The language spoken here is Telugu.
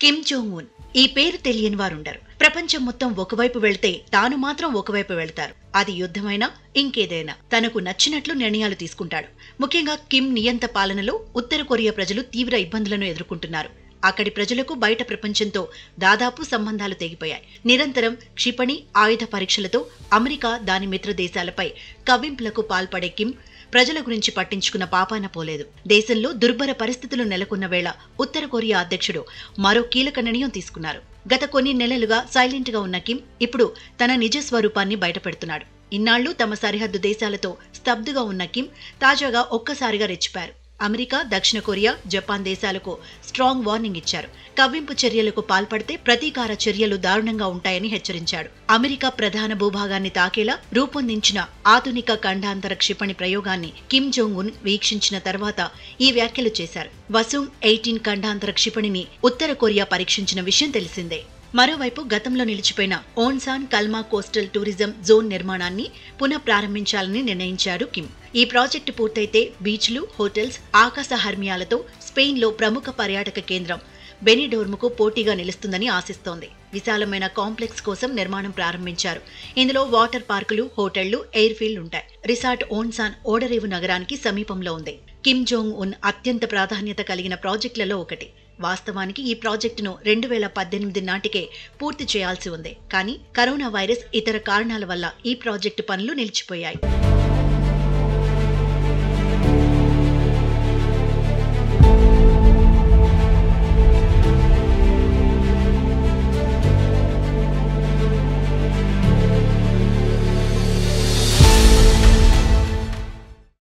కిమ్ జోంగ్ ఉన్ ఈ పేరు తెలియని వారుండరు ప్రపంచం మొత్తం ఒకవైపు వెళ్తే తాను మాత్రం ఒకవైపు వెళ్తారు అది యుద్ధమైనా ఇంకేదైనా తనకు నచ్చినట్లు నిర్ణయాలు తీసుకుంటాడు ముఖ్యంగా కిమ్ నియంత పాలనలో ఉత్తర కొరియా ప్రజలు తీవ్ర ఇబ్బందులను ఎదుర్కొంటున్నారు అక్కడి ప్రజలకు బయట ప్రపంచంతో దాదాపు సంబంధాలు తెగిపోయాయి నిరంతరం క్షిపణి ఆయుధ పరీక్షలతో అమెరికా దాని మిత్ర దేశాలపై కవ్వింపులకు పాల్పడే కిమ్ ప్రజల గురించి పట్టించుకున్న పాపాన పోలేదు దేశంలో దుర్భర పరిస్థితులు నెలకొన్న వేళ ఉత్తర కొరియా అధ్యక్షుడు మరో కీలక నిర్ణయం తీసుకున్నారు గత కొన్ని నెలలుగా సైలెంట్ గా ఉన్న కిమ్ ఇప్పుడు తన నిజ స్వరూపాన్ని బయటపెడుతున్నాడు ఇన్నాళ్లు తమ సరిహద్దు దేశాలతో స్తబ్దుగా ఉన్న కిమ్ తాజాగా ఒక్కసారిగా రెచ్చిపారు అమెరికా దక్షిణ కొరియా జపాన్ దేశాలకు స్ట్రాంగ్ వార్నింగ్ ఇచ్చారు కవ్వింపు చర్యలకు పాల్పడితే ప్రతీకార చర్యలు దారుణంగా ఉంటాయని హెచ్చరించాడు అమెరికా ప్రధాన భూభాగాన్ని తాకేలా రూపొందించిన ఆధునిక ఖండాంతర క్షిపణి ప్రయోగాన్ని కిమ్ జోంగ్ ఉన్ వీక్షించిన తర్వాత ఈ వ్యాఖ్యలు చేశారు వసూంగ్ ఎయిటీన్ ఖండాంతర క్షిపణిని ఉత్తర కొరియా పరీక్షించిన విషయం తెలిసిందే మరోవైపు గతంలో నిలిచిపోయిన Wonsan Kalma coastal tourism zone నిర్మాణాన్ని పునః ప్రారంభించాలని నిర్ణయించారు కిమ్ ఈ ప్రాజెక్టు పూర్తయితే బీచ్లు హోటల్స్ ఆకాశ హర్మియాలతో స్పెయిన్లో ప్రముఖ పర్యాటక కేంద్రం బెనిడోర్ముకు పోటీగా నిలుస్తుందని ఆశిస్తోంది విశాలమైన కాంప్లెక్స్ కోసం నిర్మాణం ప్రారంభించారు ఇందులో వాటర్ పార్కులు హోటళ్లు ఎయిర్ ఫీల్డ్ ఉంటాయి రిసార్ట్ ఓన్సాన్ ఓడరేవు నగరానికి సమీపంలో ఉంది కిమ్ జోంగ్ ఉన్ అత్యంత ప్రాధాన్యత కలిగిన ప్రాజెక్టులలో ఒకటి వాస్తవానికి ఈ ప్రాజెక్టును రెండు వేల పద్దెనిమిది నాటికే పూర్తి చేయాల్సి ఉంది కానీ కరోనా వైరస్ ఇతర కారణాల వల్ల ఈ ప్రాజెక్టు పనులు నిలిచిపోయాయి